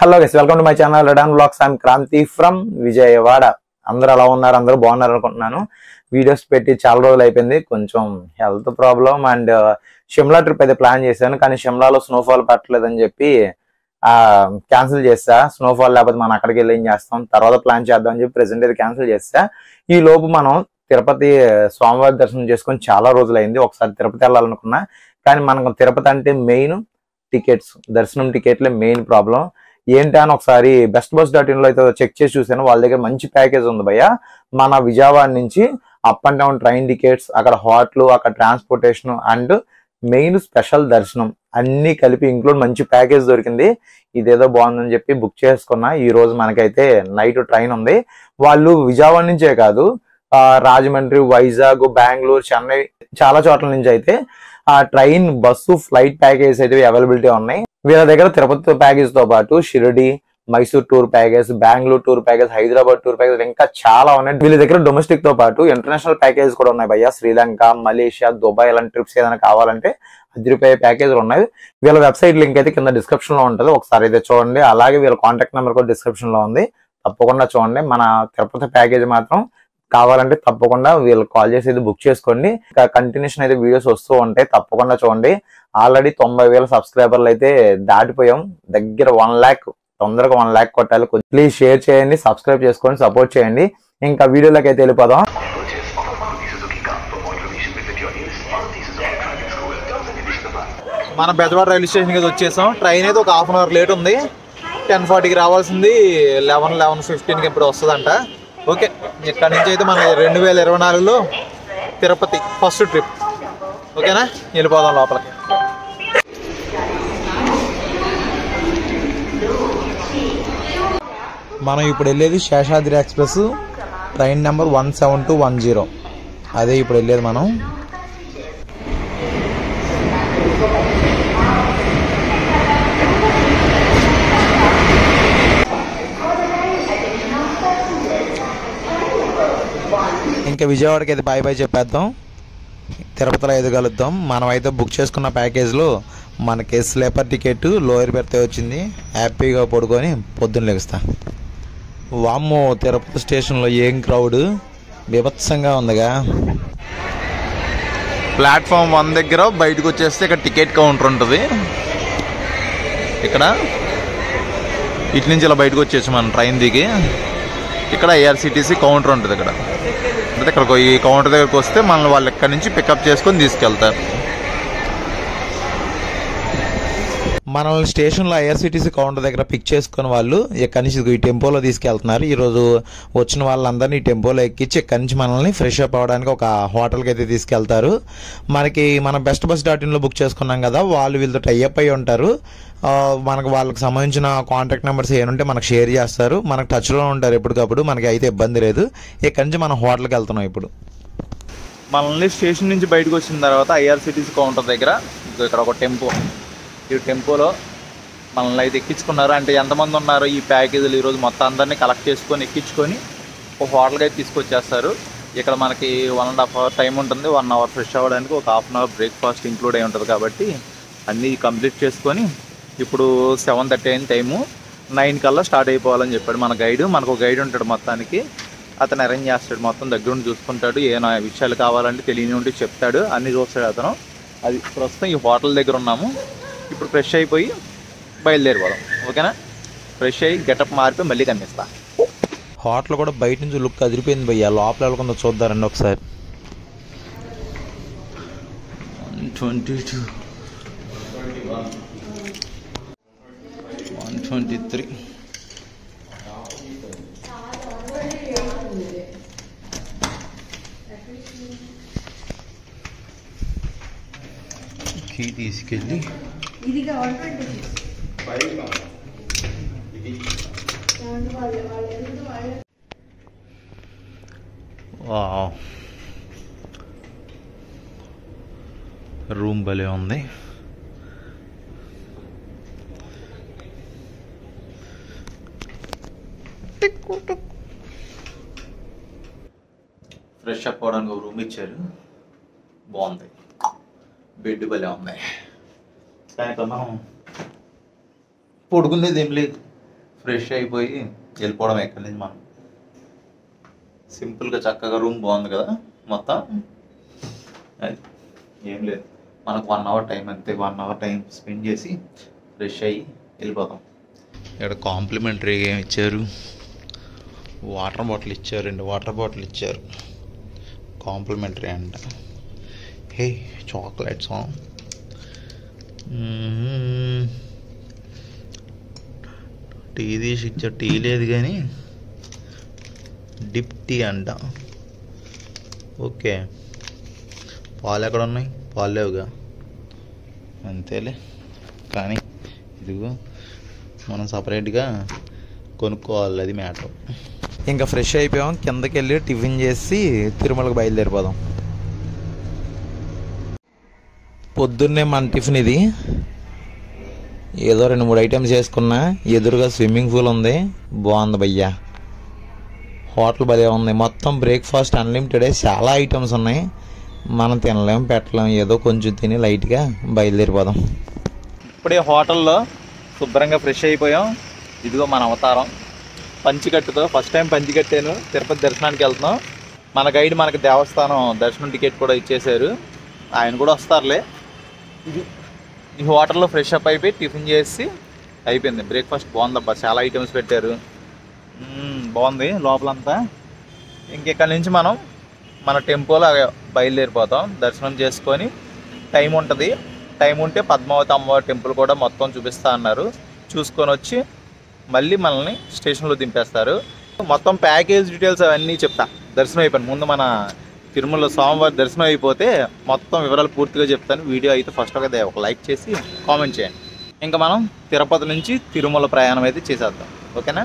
Hello guys welcome to my channel రెడాన్ blogs I'm Kranthi from Vijayawada అందరూ ఎలా ఉన్నారు అందరూ బాగున్నారు అనుకుంటున్నాను వీడియోస్ పెట్టి చాలా రోజులు అయిపోయింది కొంచెం health problem and Shimla trip అయితే ప్లాన్ చేశాను కానీ షిమ్లాలో స్నోఫాల్ పట్టలేదని చెప్పి ఆ క్యాన్సిల్ చేస్తా స్నోఫాల్ లేకపోతే మనం అక్కడికి వెళ్ళి ఏం చేస్తాం తర్వాత ప్లాన్ చేద్దాం అని చెప్పి ప్రెసెంట్ అయితే క్యాన్సిల్ చేస్తా ఈ లోపు మనం తిరుపతి స్వామివారి దర్శనం చేసుకొని చాలా రోజులైంది ఒకసారి తిరుపతి వెళ్ళాలనుకున్నా కానీ మనకు తిరుపతి అంటే మెయిన్ టికెట్స్ దర్శనం టికెట్లే మెయిన్ ప్రాబ్లం ఏంటి అని ఒకసారి బెస్ట్ బస్ డాట్ ఇన్ లో అయితే చెక్ చేసి చూసాను వాళ్ళ దగ్గర మంచి ప్యాకేజ్ ఉంది భయ్య మన విజయవాడ నుంచి up and down train tickets అక్కడ హోటల్ అక్కడ ట్రాన్స్పోర్టేషన్ అండ్ మెయిన్ స్పెషల్ దర్శనం అన్ని కలిపి ఇంక్లూడ్ మంచి ప్యాకేజ్ దొరికింది ఇదేదో బాగుందని చెప్పి బుక్ చేసుకున్నా ఈ రోజు మనకైతే నైట్ ట్రైన్ ఉంది వాళ్ళు విజయవాడ నుంచే కాదు ఆ, రాజమండ్రి వైజాగ్ బెంగళూరు చెన్నై చాలా చోట్ల నుంచి అయితే ఆ ట్రైన్ బస్సు ఫ్లైట్ ప్యాకేజ్ అయితే అవైలబిలిటీ ఉన్నాయి వీళ్ళ దగ్గర తిరుపతి ప్యాకేజ్ తో పాటు Shirdi Mysore tour package Bengaluru tour package Hyderabad tour package ఇంకా చాలా ఉన్నాయి వీళ్ళ దగ్గర డొమెస్టిక్ తో పాటు ఇంటర్నేషనల్ ప్యాకేజ్ కూడా ఉన్నాయి భయ్య శ్రీలంక మలేషియా దుబాయ్ ఇలాంటి ట్రిప్స్ ఏదైనా కావాలంటే అదిరిపోయే ప్యాకేజ్ ఉన్నాయి వీళ్ళ వెబ్సైట్ లింక్ అయితే కింద డిస్క్రిప్షన్ లో ఉంటుంది ఒకసారి అయితే చూడండి అలాగే వీళ్ళ కాంటాక్ట్ నెంబర్ కూడా డిస్క్రిప్షన్ లో ఉంది తప్పకుండా చూడండి మన తిరుపతి ప్యాకేజ్ మాత్రం కావాలంటే తప్పకుండా వీళ్ళు కాల్ చేసి అయితే బుక్ చేసుకోండి ఇంకా కంటిన్యూషన్ అయితే వీడియోస్ వస్తూ ఉంటాయి తప్పకుండా చూడండి ఆల్రెడీ తొంభై వేల సబ్స్క్రైబర్లు అయితే దాటిపోయాం దగ్గర వన్ ల్యాక్ తొందరగా వన్ ల్యాక్ కొట్టాలి ప్లీజ్ షేర్ చేయండి సబ్స్క్రైబ్ చేసుకొని సపోర్ట్ చేయండి ఇంకా వీడియోలోకి అయితే వెళ్ళిపోదాం Purchase of a Maruti Suzuki car. For more information, visit your nearest Maruti Suzuki driving school. Terms and conditions apply. మన బెజవాడ రైల్వే స్టేషన్కి అయితే వచ్చేసాం ట్రైన్ అయితే ఒక హాఫ్ అన్ అవర్ లేట్ ఉంది టెన్ ఫార్టీకి రావాల్సింది లెవెన్ లెవెన్ ఫిఫ్టీన్కి ఇప్పుడు వస్తుందంట ఓకే ఇక్కడ నుంచి అయితే మన రెండు వేల ఇరవై నాలుగులో తిరుపతి ఫస్ట్ ట్రిప్ ఓకేనా వెళ్ళిపోదాం లోపలికి మనం ఇప్పుడు వెళ్ళేది Seshadri express train number one seven two one zero అదే ఇప్పుడు వెళ్ళేది మనం ఇంకా విజయవాడకి అయితే బాయ్ బాయ్ చెప్పేద్దాం తిరుపతిలో అయితే కలుద్దాం మనం అయితే బుక్ చేసుకున్న ప్యాకేజ్లో మనకి స్లీపర్ టికెట్ లోయర్ బెర్త్ వచ్చింది హ్యాపీగా పడుకొని పొద్దున్న లెగుస్తా వామ్మో తిరుపతి స్టేషన్లో ఏం క్రౌడ్ బీభత్సంగా ఉందిగా ప్లాట్ఫామ్ వన్ దగ్గర బయటకు వచ్చేస్తే ఇక్కడ టికెట్ కౌంటర్ ఉంటుంది ఇక్కడ ఇటు నుంచి ఇలా బయటకు వచ్చేసి మనం ట్రైన్ దిగి ఇక్కడ ఐఆర్సిటీసీ కౌంటర్ ఉంటుంది ఇక్కడ అంటే ఇక్కడ ఈ కౌంటర్ దగ్గరకు వస్తే మనల్ని వాళ్ళు ఇక్కడ నుంచి పికప్ చేసుకొని తీసుకెళ్తారు మనల్ని స్టేషన్లో ఐఆర్సిటీసీ కౌంటర్ దగ్గర పిక్ చేసుకుని వాళ్ళు ఇక్కడి నుంచి ఈ టెంపోలో తీసుకెళ్తున్నారు ఈరోజు వచ్చిన వాళ్ళందరినీ ఈ టెంపోలో ఎక్కించి ఇక్కడి నుంచి మనల్ని ఫ్రెష్ అప్ అవ్వడానికి ఒక హోటల్కి అయితే తీసుకెళ్తారు మనకి మన బెస్ట్ బస్ డాట్ ఇన్లో బుక్ చేసుకున్నాం కదా వాళ్ళు వీళ్ళతో టైఅప్ అయి ఉంటారు ఆ, మనకు వాళ్ళకి సంబంధించిన కాంటాక్ట్ నెంబర్స్ ఏమంటే మనకు షేర్ చేస్తారు మనకు టచ్లో ఉంటారు ఎప్పటికప్పుడు మనకి అయితే ఇబ్బంది లేదు ఇక్కడి నుంచి మనం హోటల్కి వెళ్తున్నాం ఇప్పుడు మనల్ని స్టేషన్ నుంచి బయటకు వచ్చిన తర్వాత ఐఆర్సిటీసీ కౌంటర్ దగ్గర ఇదిగో ఇక్కడ ఒక టెంపో ఈ టెంపోలో మనల్ని అయితే ఎక్కించుకున్నారు అంటే ఎంతమంది ఉన్నారో ఈ ప్యాకేజీలు ఈరోజు మొత్తం అందరినీ కలెక్ట్ చేసుకొని ఎక్కించుకొని ఒక హోటల్కి అయితే తీసుకొచ్చేస్తారు ఇక్కడ మనకి one and half hour time ఉంటుంది వన్ అవర్ ఫ్రెష్ అవ్వడానికి ఒక half an hour breakfast include అయి ఉంటుంది కాబట్టి అన్నీ కంప్లీట్ చేసుకొని ఇప్పుడు సెవెన్ థర్టీ అయిన టైము నైన్ కల్లా స్టార్ట్ అయిపోవాలని చెప్పాడు మన గైడ్ మనకు ఒక గైడ్ ఉంటాడు మొత్తానికి అతను అరేంజ్ చేస్తాడు మొత్తం దగ్గరుండి చూసుకుంటాడు ఏమైనా విషయాలు కావాలంటే తెలియని ఉంటే చెప్తాడు అన్నీ చూస్తాడు అతను అది ప్రస్తుతం ఈ హోటల్ దగ్గర ఉన్నాము ఇప్పుడు ఫ్రెష్ అయిపోయి బయలుదేరిపోదాం ఓకేనా ఫ్రెష్ అయ్యి గెటప్ మారిపోయి మళ్ళీ కనిపిస్తా హోటల్ కూడా బయట నుంచి లుక్ అదిరిపోయింది భయ్య లోపల వెళ్ళకుండా చూద్దారండి ఒకసారి twenty two one twenty three కీ తీసుకెళ్ళి ఇదిగా వన్ ట్వంటీ వావ్ రూమ్ భలే ఉంది ఫ్రెష్ అప్ అవడానికి ఒక రూమ్ ఇచ్చారు బాగుంది బెడ్ భలే ఉంది కానీ ఇక్కడ మనం పడుకునేది ఏం లేదు ఫ్రెష్ అయిపోయి వెళ్ళిపోవడం ఎక్కడి నుంచి మనం సింపుల్గా చక్కగా రూమ్ బాగుంది కదా మొత్తం అది ఏం లేదు మనకు వన్ అవర్ టైం అంతే వన్ అవర్ టైం స్పెండ్ చేసి ఫ్రెష్ అయ్యి వెళ్ళిపోతాం ఇక్కడ కాంప్లిమెంటరీ ఏం ఇచ్చారు వాటర్ బాటిల్ ఇచ్చారు రెండు వాటర్ బాటిల్ ఇచ్చారు కాంప్లిమెంటరీ అంట హే చాక్లెట్స్ టీ తీసి ఇచ్చారు టీ లేదు కానీ డిప్ టీ అంట ఓకే పాలు ఎక్కడ ఉన్నాయి పాలు లేవుగా అంతేలే కానీ ఇదిగో మనం సపరేట్గా కొనుక్కోవాలి అది మ్యాటర్ ఇంకా ఫ్రెష్ అయిపోయాం కిందకి వెళ్ళి టిఫిన్ చేసి తిరుమలకు బయలుదేరిపోదాం పొద్దున్నే మన టిఫిన్ ఇది ఏదో రెండు మూడు ఐటమ్స్ చేసుకున్నా ఎదురుగా స్విమ్మింగ్ పూల్ ఉంది బాగుంది భయ్యా హోటల్ భలే ఉంది మొత్తం బ్రేక్ఫాస్ట్ అన్లిమిటెడ్ చాలా ఐటమ్స్ ఉన్నాయి మనం తినలేం పెట్టలేం ఏదో కొంచెం తిని లైట్గా బయలుదేరిపోదాం ఇప్పుడే హోటల్లో శుభ్రంగా ఫ్రెష్ అయిపోయాం ఇదిగో మన అవతారం పంచికట్టుతో ఫస్ట్ టైం పంచి కట్టాను తిరుపతి దర్శనానికి వెళ్తున్నాం మన గైడ్ మనకి దేవస్థానం దర్శనం టికెట్ కూడా ఇచ్చేశారు ఆయన కూడా వస్తారులే ఇది ఈ హోటల్లో ఫ్రెష్ అప్ అయిపోయి టిఫిన్ చేసి అయిపోయింది బ్రేక్ఫాస్ట్ బాగుందబ్బా చాలా ఐటమ్స్ పెట్టారు మ్మ్, బాగుంది లోపలంతా ఇంకెక్కడి నుంచి మనం మన టెంపోలో బయలుదేరిపోతాం దర్శనం చేసుకొని టైం ఉంటుంది టైం ఉంటే పద్మావతి అమ్మవారి టెంపుల్ కూడా మొత్తం చూపిస్తా అన్నారు చూసుకొని వచ్చి మళ్ళీ మనల్ని స్టేషన్లో దింపేస్తారు మొత్తం ప్యాకేజ్ డీటెయిల్స్ అవన్నీ చెప్తా దర్శనం అయిపోయింది ముందు మన తిరుమల స్వామివారి దర్శనం అయిపోతే మొత్తం వివరాలు పూర్తిగా చెప్తాను వీడియో అయితే ఫస్ట్ ఒక ఒక లైక్ చేసి కామెంట్ చేయండి ఇంకా మనం తిరుపతి నుంచి తిరుమల ప్రయాణం అయితే చేసేద్దాం ఓకేనా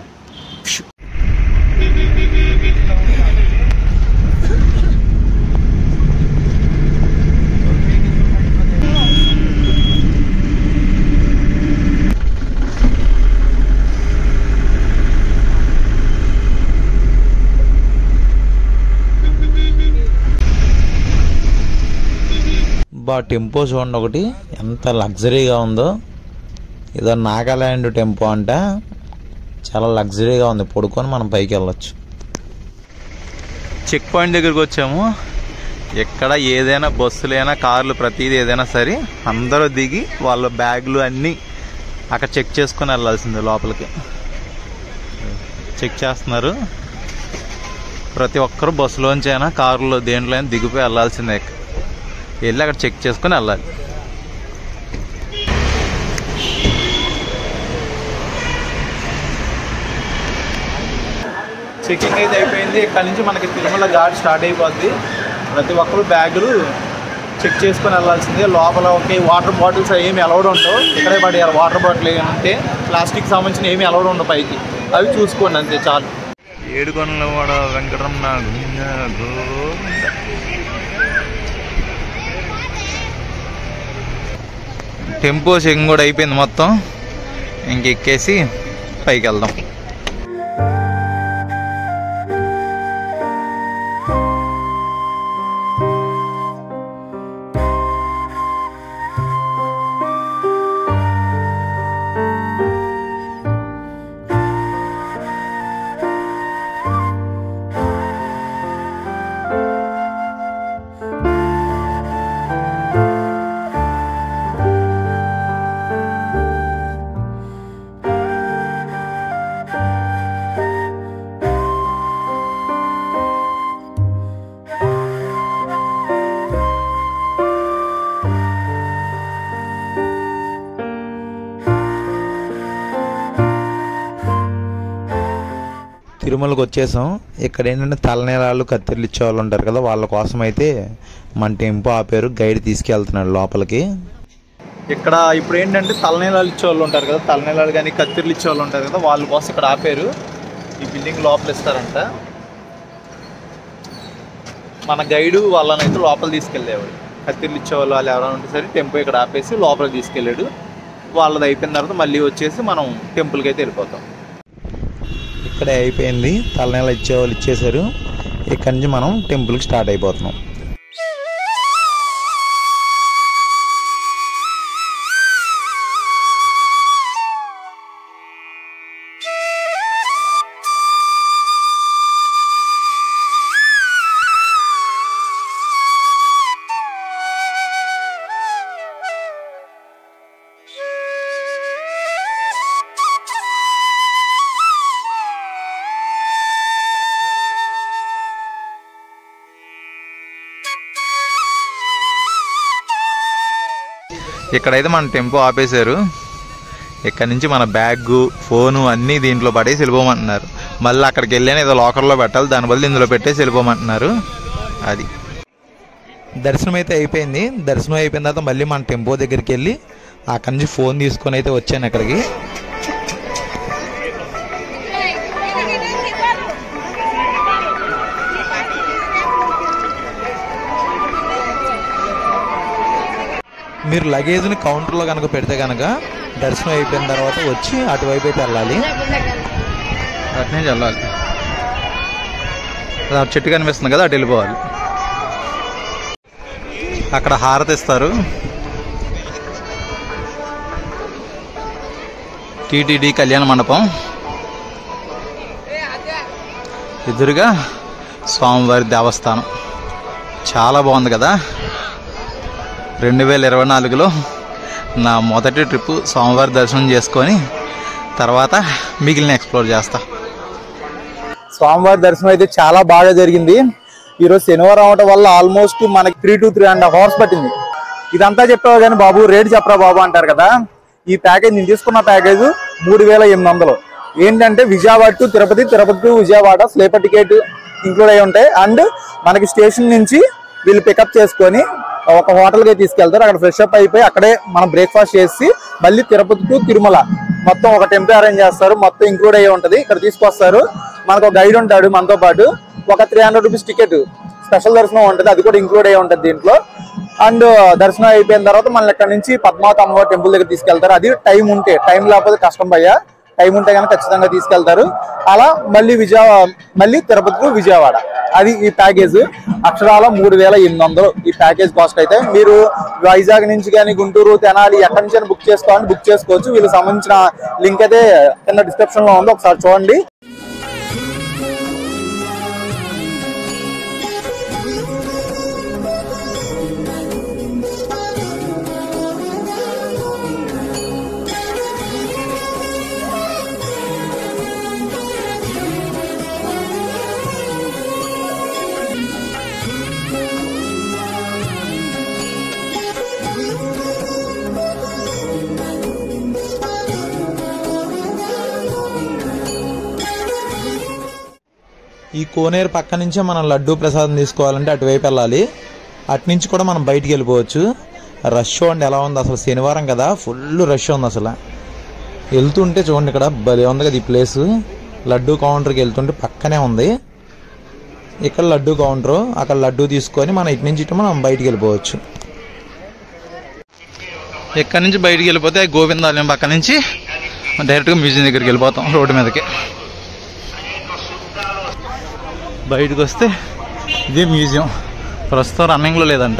బా టెంపో చూడండి ఒకటి ఎంత లగ్జరీగా ఉందో ఏదో నాగాలాండ్ టెంపో అంట చాలా లగ్జరీగా ఉంది పడుకొని మనం పైకి వెళ్ళొచ్చు చెక్ పాయింట్ దగ్గరికి వచ్చాము ఎక్కడ ఏదైనా బస్సులైనా కార్లు ప్రతిదీ ఏదైనా సరే అందరూ దిగి వాళ్ళ బ్యాగులు అన్నీ అక్కడ చెక్ చేసుకొని వెళ్ళాల్సిందే లోపలికి చెక్ చేస్తున్నారు ప్రతి ఒక్కరు బస్సులోంచి అయినా కారులో దేంట్లో అయినా దిగిపోయి వెళ్ళాల్సిందే వెళ్ళి అక్కడ చెక్ చేసుకొని వెళ్ళాలి చెకింగ్ అయితే అయిపోయింది ఇక్కడ నుంచి మనకి తిరుమల ఘాట్ స్టార్ట్ అయిపోద్ది ప్రతి ఒక్కరు బ్యాగులు చెక్ చేసుకొని వెళ్ళాల్సిందే లోపల ఒకే వాటర్ బాటిల్స్ ఏమి అలౌడ్ ఉండవు ఇక్కడే పడేయాలి వాటర్ బాటిల్ ఏమంటే ప్లాస్టిక్ సంబంధించిన ఏమి అలౌడ్ ఉండవు పైకి అవి చూసుకోండి అంతే చాలు ఏడుకొండల వాడ వెంకటరమణ టెంపో చెకింగ్ కూడా అయిపోయింది మొత్తం ఇంకెక్కేసి పైకి వెళ్దాం తిరుమలకు వచ్చేసాం ఇక్కడ ఏంటంటే తలనీలాలు కత్తిర్లు ఇచ్చే వాళ్ళు ఉంటారు కదా వాళ్ళ కోసం అయితే మన టెంపో ఆపారు గైడ్ తీసుకెళ్తున్నాడు లోపలికి ఇక్కడ ఇప్పుడు ఏంటంటే తలనీలాలు ఇచ్చే వాళ్ళు ఉంటారు కదా తలనీలాలు కానీ కత్తిర్లు ఇచ్చే వాళ్ళు ఉంటారు కదా వాళ్ళ కోసం ఇక్కడ ఆపారు ఈ బిల్డింగ్ లోపల ఇస్తారంట మన గైడు వాళ్ళని అయితే లోపల తీసుకెళ్ళేవాడు కత్తిర్లు ఇచ్చేవాళ్ళు వాళ్ళు ఎవరైనా ఉంటే సరే టెంపో ఇక్కడ ఆపేసి లోపలికి తీసుకెళ్ళాడు వాళ్ళది అయిపోయిన తర్వాత మళ్ళీ వచ్చేసి మనం టెంపుల్కి అయితే వెళ్ళిపోతాం ఇక్కడే అయిపోయింది తలనీల ఇచ్చే వాళ్ళు ఇచ్చేసారు ఇక్కడి నుంచి మనం టెంపుల్కి స్టార్ట్ అయిపోతున్నాం ఇక్కడైతే మన టెంపో ఆపేశారు ఇక్కడ నుంచి మన బ్యాగ్ ఫోను అన్నీ దీంట్లో పడేసి వెళ్ళిపోమంటున్నారు మళ్ళీ అక్కడికి వెళ్ళాను ఏదో లాకర్లో పెట్టాలి దాని బదులు ఇందులో పెట్టేసి వెళ్ళిపోమంటున్నారు అది దర్శనం అయితే అయిపోయింది దర్శనం అయిపోయిన తర్వాత మళ్ళీ మన టెంపో దగ్గరికి వెళ్ళి అక్కడి నుంచి ఫోన్ తీసుకొని అయితే వచ్చాను అక్కడికి మీరు లగేజ్ని కౌంటర్లో కనుక పెడితే కనుక దర్శనం అయిపోయిన తర్వాత వచ్చి అటువైపు అయితే వెళ్ళాలి అటు నుంచి వెళ్ళాలి అది ఆ చెట్టు కనిపిస్తుంది కదా అటు వెళ్ళిపోవాలి అక్కడ హారతి ఇస్తారు టీటీడీ కళ్యాణ మండపం ఎదురుగా స్వామివారి దేవస్థానం చాలా బాగుంది కదా రెండు వేల ఇరవై నాలుగులో నా మొదటి ట్రిప్ స్వామివారి దర్శనం చేసుకొని తర్వాత మిగిలిన ఎక్స్ప్లోర్ చేస్తా స్వామివారి దర్శనం అయితే చాలా బాగా జరిగింది ఈరోజు శనివారం అవడం వల్ల ఆల్మోస్ట్ మనకి three to three and half hours పట్టింది ఇదంతా చెప్పావు కానీ బాబు రేట్ చెప్పరా బాబు అంటారు కదా ఈ ప్యాకేజ్ నేను తీసుకున్న ప్యాకేజ్ మూడు వేల ఎనిమిది వందలు ఏంటంటే Vijayawada to Tirupati Tirupati to Vijayawada sleeper ticket include అయి ఉంటాయి అండ్ మనకి స్టేషన్ నుంచి వీళ్ళు పికప్ చేసుకొని ఒక హోటల్కి తీసుకెళ్తారు అక్కడ ఫ్రెష్ అప్ అయిపోయి అక్కడే మనం బ్రేక్ఫాస్ట్ చేసి మళ్ళీ తిరుపతి టు తిరుమల మొత్తం ఒక టెంపో అరేంజ్ చేస్తారు మొత్తం ఇంక్లూడ్ అయ్యి ఉంటది ఇక్కడ తీసుకొస్తారు మనకు ఒక గైడ్ ఉంటాడు మనతో పాటు ఒక three hundred rupees ticket special దర్శనం ఉంటుంది అది కూడా ఇంక్లూడ్ అయ్యి ఉంటుంది దీంట్లో అండ్ దర్శనం అయిపోయిన తర్వాత మన ఇక్కడ నుంచి పద్మావతి అమ్మవారి టెంపుల్ దగ్గర తీసుకెళ్తారు అది టైం ఉంటే టైం లేకపోతే కష్టం భయ్య టైం ఉంటే కనుక ఖచ్చితంగా తీసుకెళ్తారు అలా మళ్ళీ విజయ మళ్ళీ తిరుపతి టు విజయవాడ అది ఈ ప్యాకేజ్ అక్షరాల మూడు వేల ఎనిమిది వందలు ఈ ప్యాకేజ్ కాస్ట్ అయితే మీరు వైజాగ్ నుంచి కానీ గుంటూరు తెనాలి ఎక్కడి నుంచి అయినా బుక్ చేసుకోవాలని బుక్ చేసుకోవచ్చు వీళ్ళకి సంబంధించిన లింక్ అయితే కింద డిస్క్రిప్షన్ లో ఉంది ఒకసారి చూడండి ఈ కోనేరు పక్క నుంచే మనం లడ్డూ ప్రసాదం తీసుకోవాలంటే అటువైపు వెళ్ళాలి అటు నుంచి కూడా మనం బయటికి వెళ్ళిపోవచ్చు రష్ చూడండి ఎలా ఉంది అసలు శనివారం కదా ఫుల్ రష్ ఉంది అసలు వెళ్తుంటే చూడండి ఇక్కడ భలే ఉంది కదా ఈ ప్లేస్ లడ్డూ కౌంటర్కి వెళ్తుంటే పక్కనే ఉంది ఇక్కడ లడ్డూ కౌంటర్ అక్కడ లడ్డూ తీసుకొని మనం ఇటు నుంచి ఇటు మనం బయటికి వెళ్ళిపోవచ్చు ఇక్కడ నుంచి బయటికి వెళ్ళిపోతే గోవిందాలయం పక్క నుంచి డైరెక్ట్గా మ్యూజియం దగ్గరికి వెళ్ళిపోతాం రోడ్డు మీదకి బయటకు వస్తే ఇదే మ్యూజియం ప్రస్తుతం రన్నింగ్లో లేదంట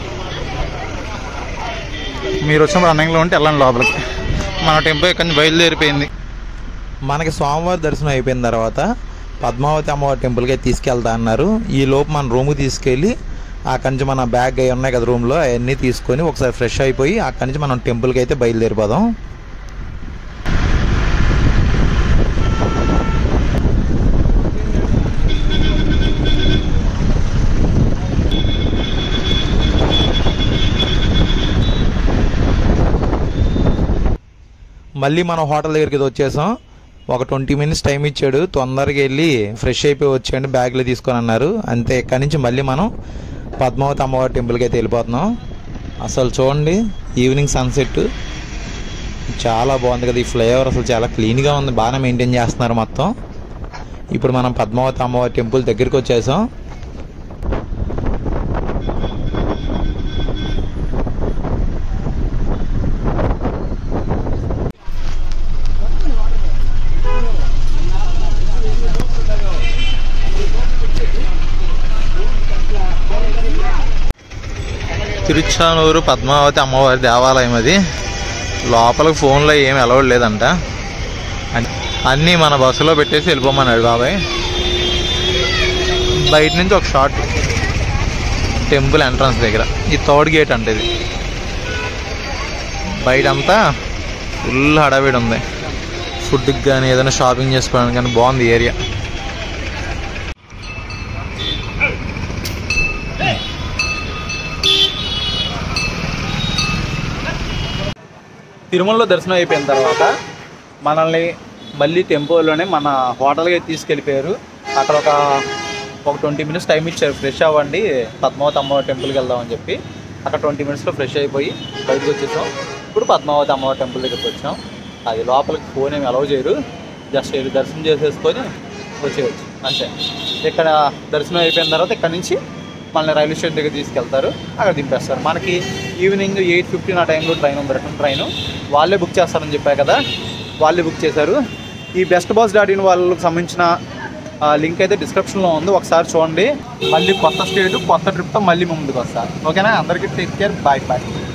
మీరు వచ్చినప్పుడు రన్నింగ్లో ఉంటే వెళ్ళండి లోపలికి మన టెంపో ఇక్కడ నుంచి బయలుదేరిపోయింది మనకి సోమవారం దర్శనం అయిపోయిన తర్వాత పద్మావతి అమ్మవారి టెంపుల్కి అయితే తీసుకెళ్తా అన్నారు ఈ లోపు మన రూమ్కి తీసుకెళ్ళి అక్కడి నుంచి మన బ్యాగ్ అవి ఉన్నాయి కదా రూమ్లో అవన్నీ తీసుకొని ఒకసారి ఫ్రెష్ అయిపోయి అక్కడి నుంచి మనం టెంపుల్కి అయితే బయలుదేరిపోదాం మళ్ళీ మనం హోటల్ దగ్గరికి అయితే వచ్చేసాం ఒక ట్వంటీ మినిట్స్ టైం ఇచ్చాడు తొందరగా వెళ్ళి ఫ్రెష్ అయిపోయి వచ్చేయండి బ్యాగ్లో తీసుకొని అన్నారు అంతే ఇక్కడి నుంచి మళ్ళీ మనం పద్మావతి అమ్మవారి టెంపుల్కి అయితే వెళ్ళిపోతున్నాం అసలు చూడండి ఈవినింగ్ సన్సెట్ చాలా బాగుంది కదా ఈ ఫ్లేవర్ అసలు చాలా క్లీన్గా ఉంది బాగానే మెయింటైన్ చేస్తున్నారు మొత్తం ఇప్పుడు మనం పద్మావతి అమ్మవారి టెంపుల్ దగ్గరికి వచ్చేసాం తిరుచానూరు పద్మావతి అమ్మవారి దేవాలయం అది లోపలికి ఫోన్లో ఏమి అలవాటు లేదంట అన్- అన్నీ మన బస్సులో పెట్టేసి వెళ్ళిపోమన్నాడు బాబాయ్ బయట నుంచి ఒక షార్ట్ టెంపుల్ ఎంట్రన్స్ దగ్గర ఈ థర్డ్ గేట్ అంటే ఇది బయట అంతా ఫుల్ హడావిడి ఉంది ఫుడ్కి కానీ ఏదైనా షాపింగ్ చేసుకోవడానికి కానీ బాగుంది ఏరియా తిరుమలలో దర్శనం అయిపోయిన తర్వాత మనల్ని మళ్ళీ టెంపోలోనే మన హోటల్కి తీసుకెళ్ళిపోయారు అక్కడ ఒక ఒక ట్వంటీ మినిట్స్ టైం ఇచ్చారు ఫ్రెష్ అవ్వండి పద్మావతి అమ్మవారి టెంపుల్కి వెళ్దామని చెప్పి అక్కడ ట్వంటీ మినిట్స్లో ఫ్రెష్ అయిపోయి బయటకు వచ్చేసాం ఇప్పుడు పద్మావతి అమ్మవారి టెంపుల్ దగ్గరికి వచ్చాం అది లోపలికి ఫోన్ ఏమి అలౌ చేయరు జస్ట్ వెళ్ళి దర్శనం చేసేసుకొని వచ్చేయచ్చు అంతే ఇక్కడ దర్శనం అయిపోయిన తర్వాత ఇక్కడ నుంచి మనల్ని రైల్వే స్టేషన్ దగ్గర తీసుకెళ్తారు అక్కడ దింపేస్తారు మనకి ఈవినింగ్ ఎయిట్ ఫిఫ్టీన్ ఆ టైంలో ట్రైన్ ఉంది రిటర్న్ ట్రైన్ వాళ్ళే బుక్ చేస్తారని చెప్పా కదా వాళ్ళే బుక్ చేశారు ఈ బెస్ట్ బాస్ డాట్ ఇన్ వాళ్ళకి సంబంధించిన లింక్ అయితే డిస్క్రిప్షన్లో ఉంది ఒకసారి చూడండి మళ్ళీ కొత్త స్టేట్ కొత్త ట్రిప్తో మళ్ళీ ముందుకు వస్తారు ఓకేనా అందరికీ టేక్ కేర్ బాయ్ బాయ్